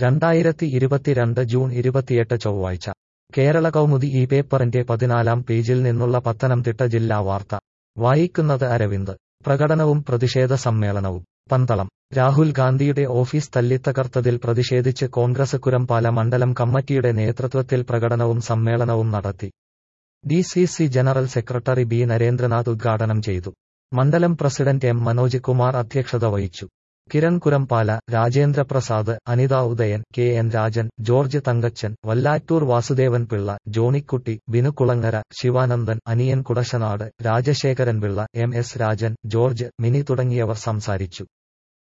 രണ്ടായിരത്തി ഇരുപത്തിരണ്ട് ജൂൺ ഇരുപത്തിയെട്ട് ചൊവ്വാഴ്ച കേരള കൗമുദി ഈ പേപ്പറിന്റെ പതിനാലാം പേജിൽ നിന്നുള്ള പത്തനംതിട്ട ജില്ലാ വാർത്ത വായിക്കുന്നത് അരവിന്ദ് പ്രകടനവും പ്രതിഷേധ സമ്മേളനവും പന്തളം രാഹുൽ ഗാന്ധിയുടെ ഓഫീസ് തല്ലിത്തകർത്തതിൽ പ്രതിഷേധിച്ച് കോൺഗ്രസ് കുരമ്പാല മണ്ഡലം കമ്മിറ്റിയുടെ നേതൃത്വത്തിൽ പ്രകടനവും സമ്മേളനവും നടത്തി D C C general secretary B Narendranath ഉദ്ഘാടനം ചെയ്തു മണ്ഡലം പ്രസിഡന്റ് എം മനോജ് കുമാർ അധ്യക്ഷത വഹിച്ചു Kiran Kurampala Rajendra Prasad Anitha Udayan K N Rajan George Thankachan Vallattoor Vasudevan Pillai Johnykutty Binukulangara Sivanandan Aniyan Kudassanad Rajasekharan Pillai M S Rajan George Mini തുടങ്ങിയവർ സംസാരിച്ചു